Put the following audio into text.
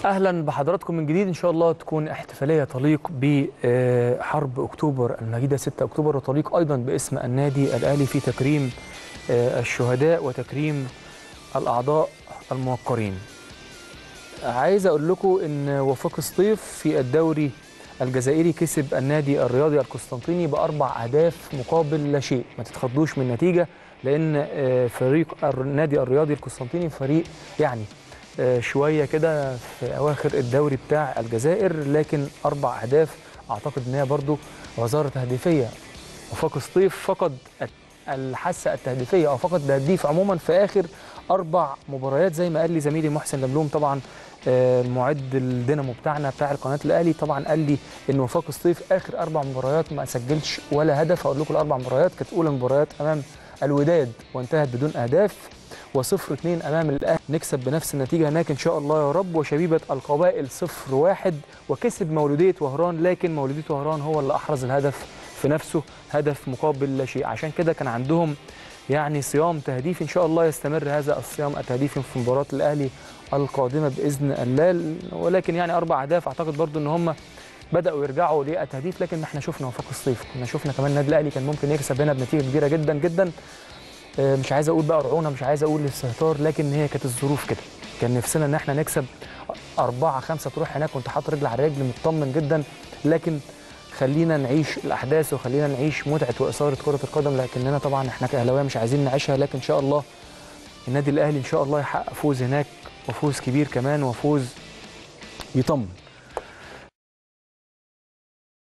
اهلا بحضراتكم من جديد ان شاء الله تكون احتفاليه تليق بحرب اكتوبر المجيده 6 اكتوبر وتليق ايضا باسم النادي الاهلي في تكريم الشهداء وتكريم الاعضاء الموقرين. عايز اقول لكم ان وفاق سطيف في الدوري الجزائري كسب النادي الرياضي القسطنطيني باربع اهداف مقابل لا شيء، ما تتخضوش من النتيجه لان فريق النادي الرياضي القسطنطيني فريق يعني شويه كده في اواخر الدوري بتاع الجزائر لكن اربع اهداف اعتقد ان هي برضو غزاره تهديفيه وفاق سطيف فقد الحاسه التهديفيه او فقد التهديف عموما في اخر اربع مباريات زي ما قال لي زميلي محسن لملوم طبعا المعد الدينامو بتاعنا بتاع القناه الاهلي طبعا قال لي ان وفاق سطيف اخر اربع مباريات ما سجلش ولا هدف هقول لكم الاربع مباريات كانت اولى مباريات امام الوداد وانتهت بدون اهداف وصفر اثنين امام الاهلي نكسب بنفس النتيجه هناك ان شاء الله يا رب وشبيبه القبائل صفر واحد وكسب مولوديه وهران لكن مولوديه وهران هو اللي احرز الهدف في نفسه هدف مقابل لا شيء عشان كده كان عندهم يعني صيام تهديفي ان شاء الله يستمر هذا الصيام التهديفي في مباراه الاهلي القادمه باذن الله ولكن يعني اربع اهداف اعتقد برضو ان هم بداوا يرجعوا للتهديف لكن احنا شفنا وفاق الصيف كنا شفنا كمان النادي الاهلي كان ممكن يكسب هنا بنتيجه كبيره جدا جدا مش عايز اقول بقى رعونه مش عايز اقول الاستهتار لكن هي كانت الظروف كده كان نفسنا ان احنا نكسب أربعة خمسة تروح هناك وانت حاطط رجل على رجل مطمن جدا لكن خلينا نعيش الاحداث وخلينا نعيش متعه واثاره كره القدم لكننا طبعا احنا كاهلاويه مش عايزين نعيشها لكن ان شاء الله النادي الاهلي ان شاء الله يحقق فوز هناك وفوز كبير كمان وفوز يطمن